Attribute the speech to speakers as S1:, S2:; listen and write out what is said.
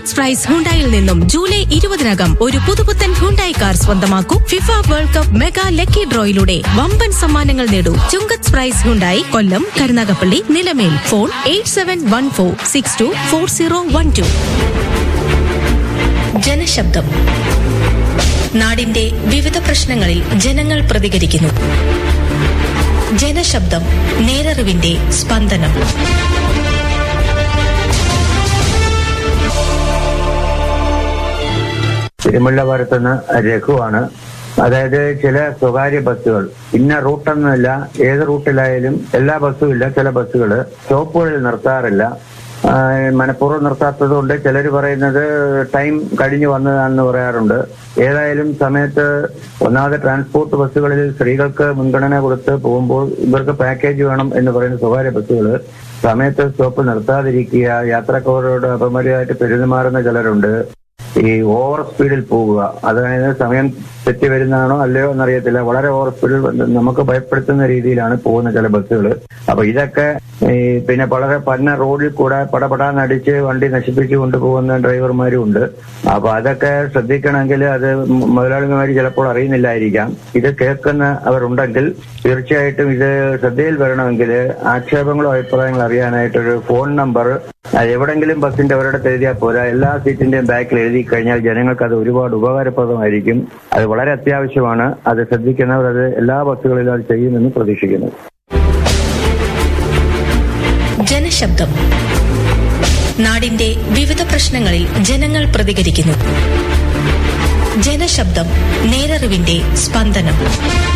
S1: ചുങ്കത്ത് price ഹുണ്ടായിൽ നിന്നും July ഇരുപതിനകം ഒരു പുതുപുത്തൻ ഹുണ്ടായി കാർ സ്വന്തമാക്കൂ FIFA world cup mega lucky ഡ്രോയിലൂടെ വമ്പൻ സമ്മാനങ്ങൾ നേടൂ Chungath prize Hyundai Kollam Karunagappally Nilamel phone eight seven one four six two four zero one two Janasabdam നാടിന്റെ വിവിധ പ്രശ്നങ്ങളിൽ ജനങ്ങൾ പ്രതികരിക്കുന്നു ജനശബ്ദം നേരറിവിന്റെ സ്പന്ദനം
S2: തിരുമുല്ലപുരത്തുനിന്ന് രഘുവാണ് അതായത് ചില സ്വകാര്യ ബസ്സുകൾ ഇന്ന റൂട്ടൊന്നുമില്ല ഏത് റൂട്ടിലായാലും എല്ലാ ബസ്സും ഇല്ല ചില ബസ്സുകൾ സ്റ്റോപ്പുകളിൽ നിർത്താറില്ല ആ, മനഃപൂർവ്വം നിർത്താത്തത് കൊണ്ട് ചിലർ പറയുന്നത് ടൈം കഴിഞ്ഞു വന്നതാണെന്ന് പറയാറുണ്ട് ഏതായാലും സമയത്ത് ഒന്നാമത് ട്രാൻസ്പോർട്ട് ബസ്സുകളിൽ സ്ത്രീകൾക്ക് മുൻഗണന കൊടുത്ത് പോകുമ്പോൾ ഇവർക്ക് പാക്കേജ് വേണം എന്ന് പറയുന്ന സ്വകാര്യ ബസ്സുകൾ സമയത്ത് സ്റ്റോപ്പ് നിർത്താതിരിക്കുക യാത്രക്കാരോട് അപമര്യാദയായിട്ട് പെരുമാറുന്ന ചിലരുണ്ട് ഈ ഓവർ സ്പീഡിൽ പോവുക അതായത് സമയം തെറ്റി വരുന്നതാണോ അല്ലയോ എന്നറിയത്തില്ല വളരെ ഓവർ സ്പീഡിൽ വന്ന് നമുക്ക് ഭയപ്പെടുത്തുന്ന രീതിയിലാണ് പോകുന്ന ചില ബസ്സുകൾ അപ്പൊ ഇതൊക്കെ ഈ പിന്നെ വളരെ പന്ന റോഡിൽ കൂടെ പടപടാന്നടിച്ച് വണ്ടി നശിപ്പിച്ചു കൊണ്ടുപോകുന്ന ഡ്രൈവർമാരും ഉണ്ട് അപ്പൊ അതൊക്കെ ശ്രദ്ധിക്കണമെങ്കിൽ അത് മുതലാളിമാർ ചിലപ്പോൾ അറിയുന്നില്ലായിരിക്കാം ഇത് കേൾക്കുന്ന അവരുണ്ടെങ്കിൽ തീർച്ചയായിട്ടും ഇത് ശ്രദ്ധയിൽ വരണമെങ്കിൽ ആക്ഷേപങ്ങളോ അഭിപ്രായങ്ങളോ അറിയാനായിട്ടൊരു ഫോൺ നമ്പർ അത് എവിടെങ്കിലും ബസ്സിന്റെ ഒരിടത്ത് എഴുതിയാൽ പോരാ എല്ലാ സീറ്റിന്റെയും ബാക്കിൽ എഴുതി കഴിഞ്ഞാൽ ജനങ്ങൾക്ക് അത് ഒരുപാട് ഉപകാരപ്രദമായിരിക്കും അത് വളരെ അത്യാവശ്യമാണ് അത് ശ്രദ്ധിക്കുന്നവർ അത് എല്ലാ ബസ്സുകളിലും അത് ചെയ്യുമെന്ന് പ്രതീക്ഷിക്കുന്നു
S1: ജനശബ്ദം നാടിന്റെ വിവിധ പ്രശ്നങ്ങളിൽ ജനങ്ങൾ പ്രതികരിക്കുന്നു ജനശബ്ദം നേരറിവിന്റെ സ്പന്ദനം